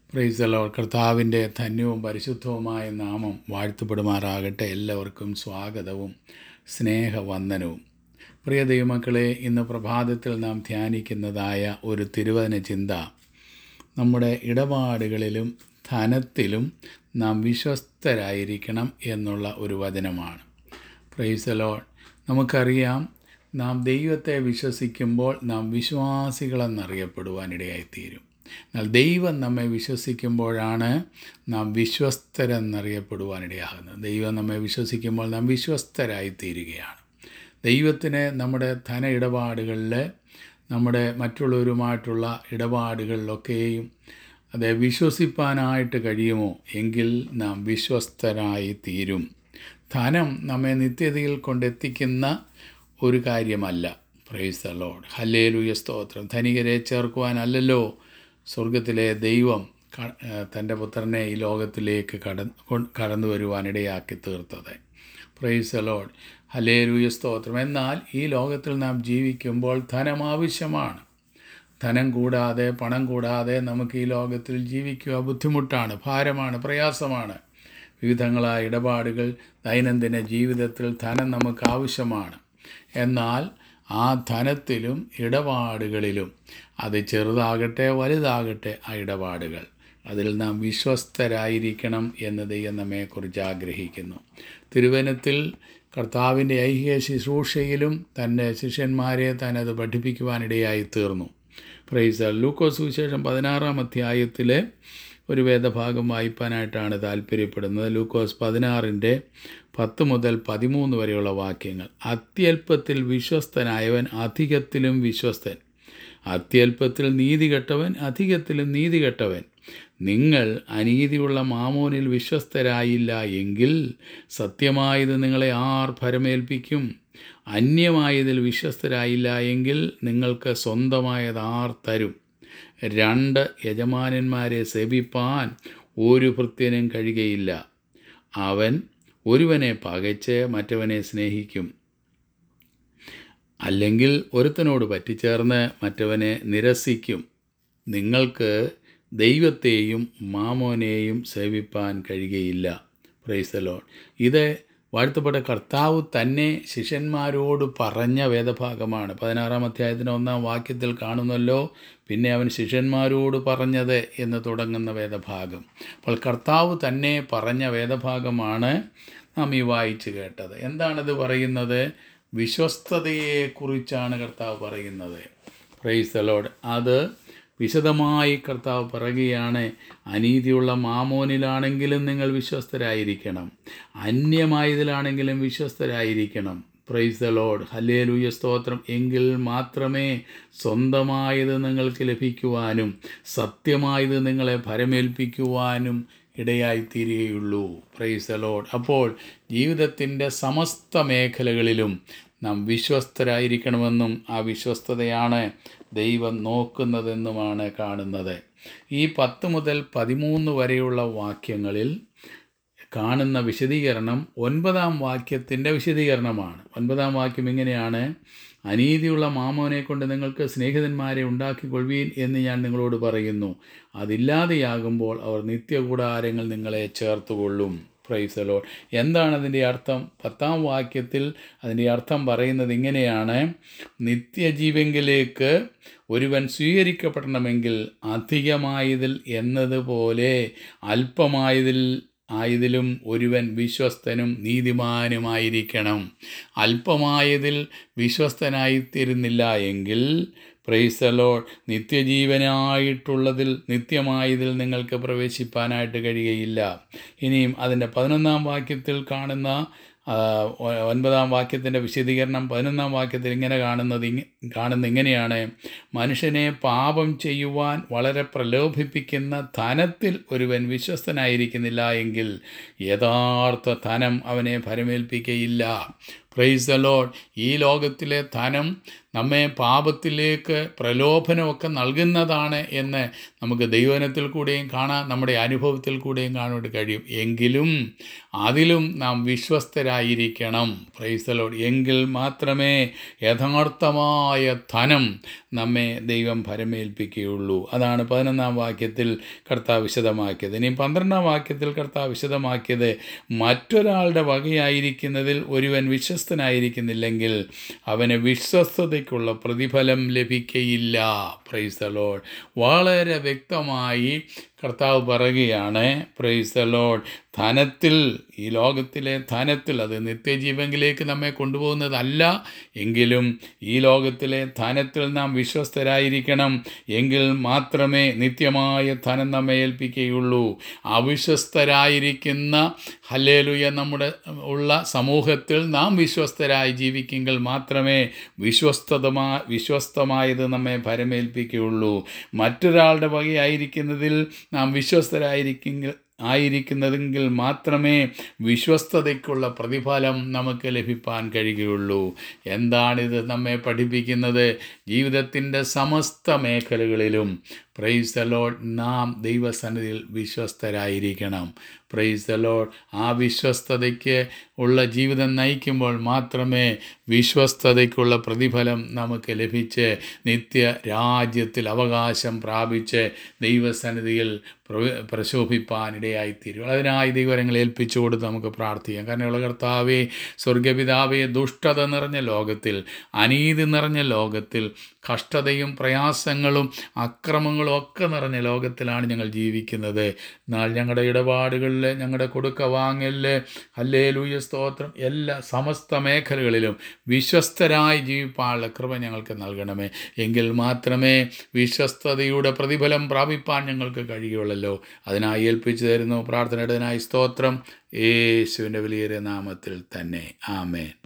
പ്രൈസലോ കർത്താവിൻ്റെ ധന്യവും പരിശുദ്ധവുമായ നാമം വാഴ്ത്തപ്പെടുമാറാകട്ടെ എല്ലാവർക്കും സ്വാഗതവും സ്നേഹവന്ദനവും പ്രിയ ദൈവമക്കളെ ഇന്ന് പ്രഭാതത്തിൽ നാം ധ്യാനിക്കുന്നതായ ഒരു തിരുവചന ചിന്ത നമ്മുടെ ഇടപാടുകളിലും ധനത്തിലും നാം വിശ്വസ്തരായിരിക്കണം എന്നുള്ള ഒരു വചനമാണ് പ്രൈസലോ നമുക്കറിയാം നാം ദൈവത്തെ വിശ്വസിക്കുമ്പോൾ നാം വിശ്വാസികളെന്നറിയപ്പെടുവാനിടയായിത്തീരും എന്നാൽ ദൈവം നമ്മെ വിശ്വസിക്കുമ്പോഴാണ് നാം വിശ്വസ്തരെന്നറിയപ്പെടുവാനിടയാകുന്നത് ദൈവം നമ്മെ വിശ്വസിക്കുമ്പോൾ നാം വിശ്വസ്തരായിത്തീരുകയാണ് ദൈവത്തിന് നമ്മുടെ ധന ഇടപാടുകളിൽ നമ്മുടെ മറ്റുള്ളവരുമായിട്ടുള്ള ഇടപാടുകളിലൊക്കെയും അത് വിശ്വസിപ്പാനായിട്ട് കഴിയുമോ എങ്കിൽ നാം വിശ്വസ്തരായി തീരും ധനം നമ്മെ നിത്യതയിൽ കൊണ്ടെത്തിക്കുന്ന ഒരു കാര്യമല്ല പ്രൈസ് ദ ലോഡ് ഹല്ലേലൂയ സ്തോത്രം ധനികരെ ചേർക്കുവാനല്ലല്ലോ സ്വർഗത്തിലെ ദൈവം ക- ഏഹ് തൻ്റെ പുത്രനെ ഈ ലോകത്തിലേക്ക് കട കൊ- കടന്നു വരുവാനിടയാക്കി തീർത്തത് പ്രൈസ് ദ ലോഡ് ഹല്ലേലൂയ സ്തോത്രം എന്നാൽ ഈ ലോകത്തിൽ നാം ജീവിക്കുമ്പോൾ ധനം ആവശ്യമാണ് ധനം കൂടാതെ പണം കൂടാതെ നമുക്ക് ഈ ലോകത്തിൽ ജീവിക്കുക ബുദ്ധിമുട്ടാണ് ഭാരമാണ് പ്രയാസമാണ് വിവിധങ്ങളായ ഇടപാടുകൾ ദൈനംദിന ജീവിതത്തിൽ ധനം നമുക്ക് ആവശ്യമാണ് എന്നാൽ ആ ധനത്തിലും ഇടപാടുകളിലും അത് ചെറുതാകട്ടെ വലുതാകട്ടെ ആ ഇടപാടുകൾ അതിൽ നാം വിശ്വസ്തരായിരിക്കണം എന്ന് ദൈവം നമ്മെക്കുറിച്ച് ആഗ്രഹിക്കുന്നു തിരുവനത്തിൽ കർത്താവിൻ്റെ ഐഹിക ശുശ്രൂഷയിലും തൻ്റെ ശിഷ്യന്മാരെ തന്നെ അത് പഠിപ്പിക്കുവാനിടയായി തീർന്നു പ്രൈസ് ലൂക്കോസ് സുവിശേഷം പതിനാറാം അധ്യായത്തിലെ ഒരു വേദഭാഗം വായിപ്പാനായിട്ടാണ് താല്പര്യപ്പെടുന്നത് ലൂക്കോസ് പതിനാറിൻ്റെ പത്ത് മുതൽ പതിമൂന്ന് വരെയുള്ള വാക്യങ്ങൾ അത്യല്പത്തിൽ വിശ്വസ്തനായവൻ അധികത്തിലും വിശ്വസ്തൻ അത്യല്പത്തിൽ നീതി കെട്ടവൻ അധികത്തിലും നീതി കെട്ടവൻ നിങ്ങൾ അനീതിയുള്ള മാമോനിൽ വിശ്വസ്തരായില്ല എങ്കിൽ സത്യമായത് നിങ്ങളെ ആർ ഭരമേൽപ്പിക്കും അന്യമായതിൽ വിശ്വസ്തരായില്ല എങ്കിൽ നിങ്ങൾക്ക് സ്വന്തമായത് ആർ തരും രണ്ട് യജമാനന്മാരെ സേവിപ്പാൻ ഒരു ഭൃത്യനും കഴിയുകയില്ല അവൻ ഒരുവനെ പകച്ച് മറ്റവനെ സ്നേഹിക്കും അല്ലെങ്കിൽ ഒരുത്തനോട് പറ്റിച്ചേർന്ന് മറ്റവനെ നിരസിക്കും നിങ്ങൾക്ക് ദൈവത്തെയും മാമോനെയും സേവിപ്പാൻ കഴിയുകയില്ല പ്രൈസലോൺ ഇത് വാഴ്ത്തപ്പെട്ട കർത്താവ് തന്നെ ശിഷ്യന്മാരോട് പറഞ്ഞ വേദഭാഗമാണ് പതിനാറാം അധ്യായത്തിൻ്റെ ഒന്നാം വാക്യത്തിൽ കാണുന്നല്ലോ പിന്നെ അവൻ ശിഷ്യന്മാരോട് പറഞ്ഞത് എന്ന് തുടങ്ങുന്ന വേദഭാഗം അപ്പോൾ കർത്താവ് തന്നെ പറഞ്ഞ വേദഭാഗമാണ് നാം ഈ വായിച്ചു കേട്ടത് എന്താണിത് പറയുന്നത് വിശ്വസ്തതയെക്കുറിച്ചാണ് കർത്താവ് പറയുന്നത് പ്രൈസ് ദ ലോഡ് അത് വിശദമായി കർത്താവ് പറയുകയാണ് അനീതിയുള്ള മാമോനിലാണെങ്കിലും നിങ്ങൾ വിശ്വസ്തരായിരിക്കണം അന്യമായതിലാണെങ്കിലും വിശ്വസ്തരായിരിക്കണം പ്രൈസ് ദ ലോഡ് ഹല്ലേലൂയ സ്തോത്രം എങ്കിൽ മാത്രമേ സ്വന്തമായത് നിങ്ങൾക്ക് ലഭിക്കുവാനും സത്യമായത് നിങ്ങളെ ഭരമേൽപ്പിക്കുവാനും ഇടയായിത്തീരുകയുള്ളൂ പ്രൈസ് ദ ലോഡ് അപ്പോൾ ജീവിതത്തിൻ്റെ സമസ്ത മേഖലകളിലും നാം വിശ്വസ്തരായിരിക്കണമെന്നും ആ വിശ്വസ്തതയാണ് ദൈവം നോക്കുന്നതെന്നുമാണ് കാണുന്നത് ഈ പത്ത് മുതൽ പതിമൂന്ന് വരെയുള്ള വാക്യങ്ങളിൽ കാണുന്ന വിശദീകരണം ഒൻപതാം വാക്യത്തിൻ്റെ വിശദീകരണമാണ് ഒൻപതാം വാക്യം ഇങ്ങനെയാണ് അനീതിയുള്ള മാമോനെ കൊണ്ട് നിങ്ങൾക്ക് സ്നേഹിതന്മാരെ ഉണ്ടാക്കിക്കൊള്ളുവീൻ എന്ന് ഞാൻ നിങ്ങളോട് പറയുന്നു അതില്ലാതെയാകുമ്പോൾ അവർ നിത്യകൂടാരങ്ങൾ നിങ്ങളെ ചേർത്തുകൊള്ളും പ്രൈസലോ എന്താണ് അതിൻ്റെ അർത്ഥം പത്താം വാക്യത്തിൽ അതിൻ്റെ അർത്ഥം പറയുന്നത് ഇങ്ങനെയാണ് നിത്യജീവങ്കിലേക്ക് ഒരുവൻ സ്വീകരിക്കപ്പെടണമെങ്കിൽ അധികമായതിൽ എന്നതുപോലെ അല്പമായതിൽ ആയതിലും ഒരുവൻ വിശ്വസ്തനും നീതിമാനുമായിരിക്കണം അല്പമായതിൽ വിശ്വസ്തനായിത്തീരുന്നില്ല എങ്കിൽ പ്രൈസലോ നിത്യജീവനായിട്ടുള്ളതിൽ നിത്യമായതിൽ നിങ്ങൾക്ക് പ്രവേശിപ്പാനായിട്ട് കഴിയുകയില്ല ഇനിയും അതിൻ്റെ പതിനൊന്നാം വാക്യത്തിൽ കാണുന്ന ആ, ഒ- ഒൻപതാം വാക്യത്തിൻ്റെ വിശദീകരണം പതിനൊന്നാം വാക്യത്തിൽ ഇങ്ങനെ കാണുന്നത് ഇങ്ങ കാണുന്ന ഇങ്ങനെയാണ് മനുഷ്യനെ പാപം ചെയ്യുവാൻ വളരെ പ്രലോഭിപ്പിക്കുന്ന ധനത്തിൽ ഒരുവൻ വിശ്വസ്തനായിരിക്കുന്നില്ല എങ്കിൽ യഥാർത്ഥ ധനം അവനെ ഭരമേൽപ്പിക്കയില്ല പ്രൈസ് ദ ലോഡ് ഈ ലോകത്തിലെ ധനം നമ്മെ പാപത്തിലേക്ക് പ്രലോഭനമൊക്കെ നൽകുന്നതാണ് എന്ന് നമുക്ക് ദൈവനത്തിൽ കൂടെയും കാണാം നമ്മുടെ അനുഭവത്തിൽ കൂടെയും കാണാൻ കഴിയും എങ്കിലും അതിലും നാം വിശ്വസ്തരായിരിക്കണം പ്രൈസ് ദ ലോഡ് എങ്കിൽ മാത്രമേ യഥാർത്ഥമായ ധനം നമ്മെ ദൈവം ഭരമേൽപ്പിക്കുകയുള്ളൂ അതാണ് പതിനൊന്നാം വാക്യത്തിൽ കർത്താവ് വിശദമാക്കിയത് ഇനി പന്ത്രണ്ടാം വാക്യത്തിൽ കർത്താവ് വിശദമാക്കിയത് മറ്റൊരാളുടെ വകയായിരിക്കുന്നതിൽ ഒരുവൻ വിശ്വസ്തനായിരിക്കുന്നില്ലെങ്കിൽ അവന് വിശ്വസ്തതയ്ക്കുള്ള പ്രതിഫലം ലഭിക്കയില്ല പ്രൈസ് ദ ലോഡ് വളരെ വ്യക്തമായി കർത്താവ് പറയുകയാണ് പ്രൈസ് ദ ലോഡ് ധനത്തിൽ ഈ ലോകത്തിലെ ധനത്തിൽ അത് നിത്യജീവങ്കിലേക്ക് നമ്മെ കൊണ്ടുപോകുന്നതല്ല എങ്കിലും ഈ ലോകത്തിലെ ധനത്തിൽ നാം വിശ്വസ്തരായിരിക്കണം എങ്കിൽ മാത്രമേ നിത്യമായ ധനം നമ്മെ ഏൽപ്പിക്കുകയുള്ളൂ അവിശ്വസ്തരായിരിക്കുന്ന ഹല്ലേലുയ നമ്മുടെ ഉള്ള സമൂഹത്തിൽ നാം വിശ്വസ്തരായി ജീവിക്കെങ്കിൽ മാത്രമേ വിശ്വസ്തതമാ വിശ്വസ്തമായത് നമ്മെ ഭരമേൽപ്പിക്കുകയുള്ളൂ മറ്റൊരാളുടെ വകയായിരിക്കുന്നതിൽ നാം വിശ്വസ്തരായിരിക്കെങ്കിൽ ആയിരിക്കുന്നതെങ്കിൽ മാത്രമേ വിശ്വസ്തതയ്ക്കുള്ള പ്രതിഫലം നമുക്ക് ലഭിപ്പാൻ കഴിയുകയുള്ളൂ എന്താണിത് നമ്മെ പഠിപ്പിക്കുന്നത് ജീവിതത്തിൻ്റെ സമസ്ത മേഖലകളിലും പ്രൈസ് ദ ലോഡ് നാം ദൈവസന്നിധിയിൽ വിശ്വസ്തരായിരിക്കണം പ്രൈസ് ദ ലോഡ് ആ വിശ്വസ്തതയ്ക്ക് ഉള്ള ജീവിതം നയിക്കുമ്പോൾ മാത്രമേ വിശ്വസ്തതയ്ക്കുള്ള പ്രതിഫലം നമുക്ക് ലഭിച്ച് നിത്യ രാജ്യത്തിൽ അവകാശം പ്രാപിച്ച് ദൈവസന്നിധിയിൽ പ്ര- പ്രശോഭിപ്പാനിടയായിത്തീരും അതിനായി ദൈവരങ്ങളെ ഏൽപ്പിച്ചു കൊടുത്ത് നമുക്ക് പ്രാർത്ഥിക്കാം കാരണമുള്ള കർത്താവേ സ്വർഗപിതാവേ ദുഷ്ടത നിറഞ്ഞ ലോകത്തിൽ അനീതി നിറഞ്ഞ ലോകത്തിൽ കഷ്ടതയും പ്രയാസങ്ങളും അക്രമങ്ങളും ഒക്കെ നിറഞ്ഞ ലോകത്തിലാണ് ഞങ്ങൾ ജീവിക്കുന്നത് എന്നാൽ ഞങ്ങളുടെ ഇടപാടുകളിൽ ഞങ്ങളുടെ കൊടുക്ക വാങ്ങലിൽ അല്ലേ ലൂയ സ്തോത്രം എല്ലാ സമസ്ത മേഖലകളിലും വിശ്വസ്തരായി ജീവിപ്പാനുള്ള കൃപ ഞങ്ങൾക്ക് നൽകണമേ എങ്കിൽ മാത്രമേ വിശ്വസ്തതയുടെ പ്രതിഫലം പ്രാപിപ്പാൻ ഞങ്ങൾക്ക് കഴിയുള്ളല്ലോ അതിനായി ഏൽപ്പിച്ചു തരുന്നു പ്രാർത്ഥനയുടേതിനായി സ്തോത്രം യേശുവിൻ്റെ വലിയ നാമത്തിൽ തന്നെ ആമേൻ